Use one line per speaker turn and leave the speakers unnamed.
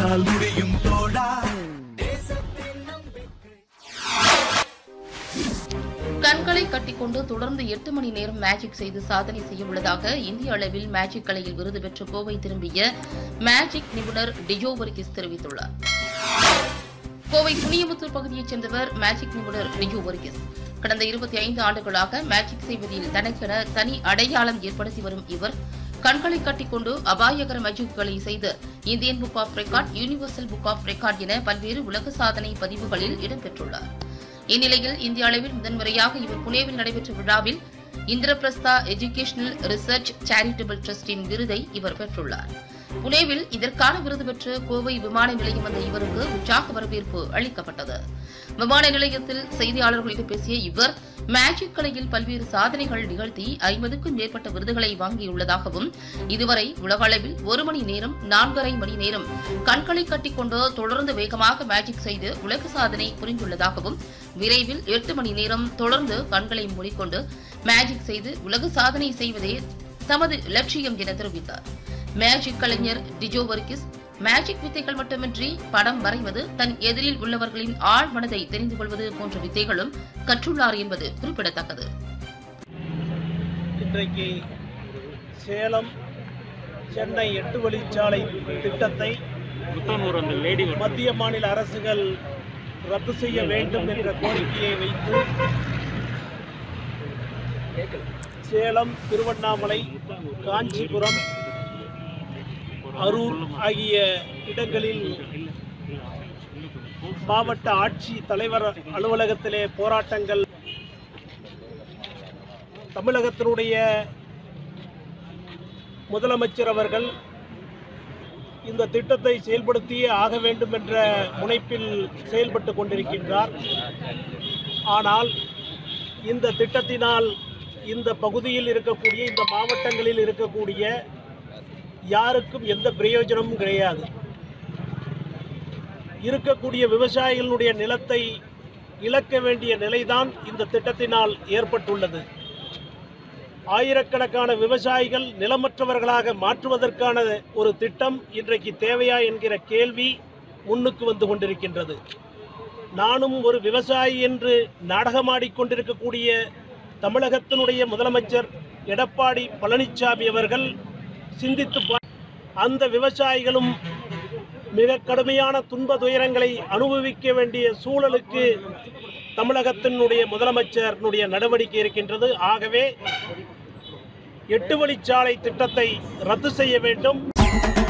உன்னால் முடியும் தோழா
கண்களை கட்டிக்கொண்டு தொடர்ந்து எட்டு மணி நேரம் மேஜிக் செய்து சாதனை செய்ய உள்ளதாக இந்திய அளவில் மேஜிக் கலையில் விருது பெற்று கோவை திரும்பிய மேஜிக் நிபுணர் டிஜோ வர்கீஸ் தெரிவித்துள்ளார் கோவை புனியமுத்தூர் பகுதியைச் சேர்ந்தவர் மேஜிக் நிபுணர் டிஜோ வர்கீஸ் கடந்த இருபத்தி ஐந்து ஆண்டுகளாக மேஜிக் செய்வதில் தனக்கென தனி அடையாளம் ஏற்படுத்தி வரும் இவர் கண்களை கட்டிக்கொண்டு அபாயகர மேஜிக்குகளை செய்து Indian book of record universal book of record என பல்வேறு உலக சாதனை பதிவுகளில் இடம்பெற்றுள்ளார் இந்நிலையில் இந்திய அளவில் முதன்முறையாக இவர் புனேவில் நடைபெற்ற விழாவில் இந்திரபிரஸ்தா எஜுகேஷனல் ரிசர்ச் சேரிட்டபிள் ட்ரஸ்டின் விருதை இவர் பெற்றுள்ளார் புனேவில் இதற்கான விருது பெற்று கோவை விமான நிலையம் வந்த இவருக்கு உற்சாக வரவேற்பு அளிக்கப்பட்டது விமான நிலையத்தில் செய்தியாளர்களிடம் பேசிய இவர் மேஜிக் கலையில் பல்வேறு சாதனைகள் நிகழ்த்தி ஐம்பதுக்கும் மேற்பட்ட விருதுகளை வாங்கியுள்ளதாகவும் இதுவரை உலக அளவில் ஒரு மணி நேரம் நான்கரை மணி நேரம் கண்களை கட்டிக்கொண்டு தொடர்ந்து வேகமாக மேஜிக் செய்து உலக சாதனை புரிந்துள்ளதாகவும் விரைவில் எட்டு மணி நேரம் தொடர்ந்து கண்களை மூடிக்கொண்டு மேஜிக் செய்து உலக சாதனை செய்வதே தமது லட்சியம் என தெரிவித்தார் மேஜிக் கலைஞர் டிஜோ வர்கிஸ் மேஜிக் வித்தைகள் மட்டுமின்றி படம் வரைவது தன் எதிரில் உள்ளவர்களின் ஆழ் மனதை தெரிந்து கொள்வது போன்ற வித்தைகளும் கற்றுள்ளார் என்பது குறிப்பிடத்தக்கது
இன்றைக்கு சேலம் சென்னை எட்டு வழிச்சாலை திட்டத்தை
முத்தனூர் அந்த லேடி
மத்திய மாநில அரசுகள் ரத்து செய்ய வேண்டும் என்ற கோரிக்கையை வைத்து சேலம் திருவண்ணாமலை காஞ்சிபுரம் அரூர் ஆகிய இடங்களில் மாவட்ட ஆட்சி தலைவர் அலுவலகத்திலே போராட்டங்கள் தமிழகத்தினுடைய முதலமைச்சர் அவர்கள் இந்த திட்டத்தை செயல்படுத்தியே ஆக வேண்டும் என்ற முனைப்பில் செயல்பட்டு கொண்டிருக்கின்றார் ஆனால் இந்த திட்டத்தினால் இந்த பகுதியில் இருக்கக்கூடிய இந்த மாவட்டங்களில் இருக்கக்கூடிய யாருக்கும் எந்த பிரயோஜனமும் கிடையாது இருக்கக்கூடிய விவசாயிகளுடைய நிலத்தை இழக்க வேண்டிய நிலைதான் இந்த திட்டத்தினால் ஏற்பட்டுள்ளது ஆயிரக்கணக்கான விவசாயிகள் நிலமற்றவர்களாக மாற்றுவதற்கான ஒரு திட்டம் இன்றைக்கு தேவையா என்கிற கேள்வி முன்னுக்கு வந்து கொண்டிருக்கின்றது நானும் ஒரு விவசாயி என்று நாடகமாடிக்கொண்டிருக்கக்கூடிய தமிழகத்தினுடைய முதலமைச்சர் எடப்பாடி பழனிசாமி அவர்கள் சிந்தித்து பா- அந்த விவசாயிகளும் மிக கடுமையான துன்ப துயரங்களை அனுபவிக்க வேண்டிய சூழலுக்கு தமிழகத்தினுடைய முதலமைச்சரினுடைய நடவடிக்கை இருக்கின்றது ஆகவே எட்டு வழிச்சாலை திட்டத்தை ரத்து செய்ய வேண்டும்